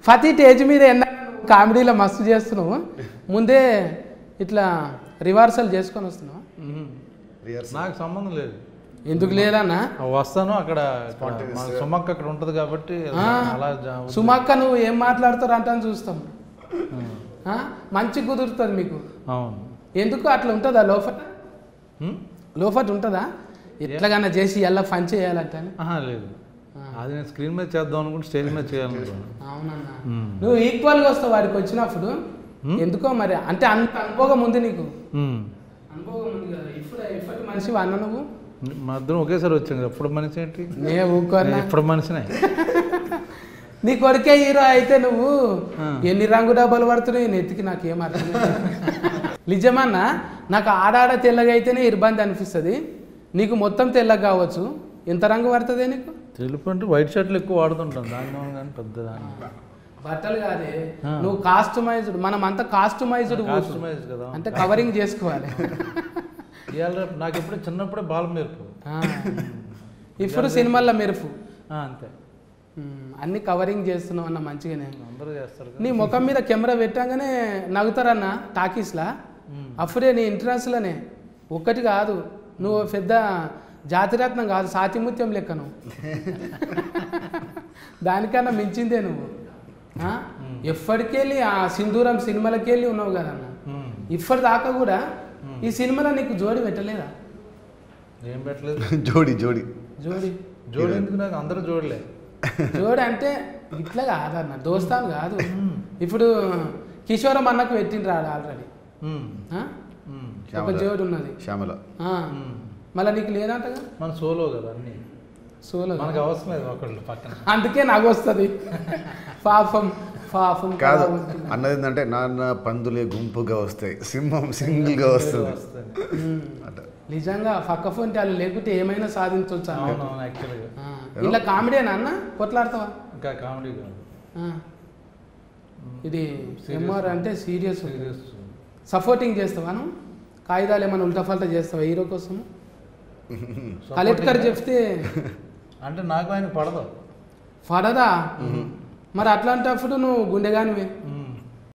ప్రతి స్టేజ్ మీద ఎన్న కామెడీలో మస్తు చేస్తున్నావు ముందే ఇట్లా రివర్సల్ చేసుకొని వస్తున్నావు రిహార్సల్ నాకు సంబంధం లేదు ఎందుకు లేదన్నా ఆ వస్తాను అక్కడ అక్కడ మన సుమక్క అక్కడ ఉంటది కాబట్టి ఆ. అలా జా- సుమక్క నువ్వు ఏం మాట్లాడుతారు అంటాను చూస్తాం ఉమ్. ఆ? మంచి కుదురుతుంది మీకు అవును ఎందుకు అట్లా ఉంటుందా లోఫట్ ఉమ్? లోఫట్ ఉంటుందా ఎట్లాగన్నా చేసి ఎలా ఫన్ చేయాలంటే ఆహా లేదు అది నేను స్క్రీన్ మీద చేద్దాం అనుకుంటే స్టేజ్ మీద చేయాలనుకున్నాను అవునన్నా ఉమ్. నువ్వు ఈక్వల్గా వస్తావు వాడికి వచ్చినప్పుడు Hmm? ఎందుకో మరి అంటే అంత అనుభవం ఉంది నీకు ఉమ్. అనుభవం ఉంది కదా ఇప్పుడు ఇప్పటి మనిషి అన్న నువ్వు మా ఇద్దరం ఒకేసారి వచ్చాం కదా ఎప్పుడు మనిషి ఏంటి నే ఊరుకోన్నా నేను ఎప్పుడు మనిషినే నీ కొడుకే హీరో అయితే నువ్వు ఆ. ఎన్ని రంగు డబ్బాలు పడుతున్నాయి నెత్తికి నాకు ఏం అర్థం కాదు. నిజమన్నా నాకు ఆడాడ తెల్లగా అయితేనే ఇబ్బంది అనిపిస్తుంది నీకు మొత్తం తెల్లగా కావచ్చు ఎంత రంగు పడుతుంది నీకు తెలుపు అంటే వైట్ షర్ట్లు ఎక్కువ వాడుతుంటాం దాని మూలం కానీ పెద్ద దాని బట్టలు కాదే ఆ. నువ్వు కాస్టమైజ్డ్ మనం అంతా కాస్టమైజ్డ్ కాస్టమైజ్ కదా అంటే కవరింగ్ చేసుకోవాలి ఇవాళ రేపు నాకు ఎప్పుడే చిన్నప్పుడే బాల మెరుపు ఆ. ఇప్పుడు సినిమాల్లో మెరుపు ఆ, అంతే ఉమ్, అన్ని కవరింగ్ చేస్తున్నావు అన్న మంచిగానే అందరూ చేస్తారు కదా నీ ముఖం మీద కెమెరా పెట్టగానే నవ్వుతారన్న టాకీస్లా ఉమ్. అప్పుడే నీ ఇంట్రెస్ట్లోనే ఒక్కటి కాదు నువ్వు పెద్ద జాతిరత్నం కాదు సాతిముత్యం లెక్క నువ్వు దానికన్నా మించిందే నువ్వు ఆ? ఎప్పటికెళ్ళి ఆ సింధూరం సినిమాలకి వెళ్ళి ఉన్నావు కదన్న ఉమ్. ఇప్పటిదాకా కూడా ఈ సినిమాలో నీకు జోడి పెట్టలేదా ఏం పెట్టలేదు జోడి జోడి జోడి జోడి ఎందుకు నాకు అందరూ జోడలే జోడి అంటే ఇట్లా కాదన్న దోస్తాను కాదు ఇప్పుడు కిషోరం అన్నకు పెట్టిండ్రు ఆల్రెడీ ఉమ్. ఆ? ఉమ్. ఒక శ్యామల జోడి ఉన్నది శ్యామల ఆ. ఉమ్. మళ్ళీ నీకు లేదంటగా మన సోలో కదా అన్ని సోలో మనకు అవసరం లేదు ఒకళ్ళు పక్కన అందుకే నాకు వస్తుంది పాపం పాపం కాదు కదా ఉంటుంది. అన్నది ఏంటంటే నాన్న పందులే గుంపుగా వస్తాయి సింహం సింగిల్ గా వస్తుంది వస్తుంది ఉమ్. అట నిజంగా పక్క ఫోన్ వాళ్ళు లేకుంటే ఏమైనా సాధించవచ్చు అన్న. అవునవును యాక్చువల్గా ఆ. ఇలా కామెడీనా అన్న కొట్లాడతావా ఇంకా కామెడీ కాదు ఆ. ఇది ఎంఆర్ అంటే సీరియస్ సీరియస్ సపోర్టింగ్ చేస్తావా నువ్వు కాగితాలు ఏమైనా ఉల్టా ఫల్టా చేస్తావా హీరో కోసం కలెక్టర్ చెప్తే అంటే నాకు ఆయన పడదు పడదా మరి అట్లాంటప్పుడు నువ్వు గుండెగానివే ఉమ్.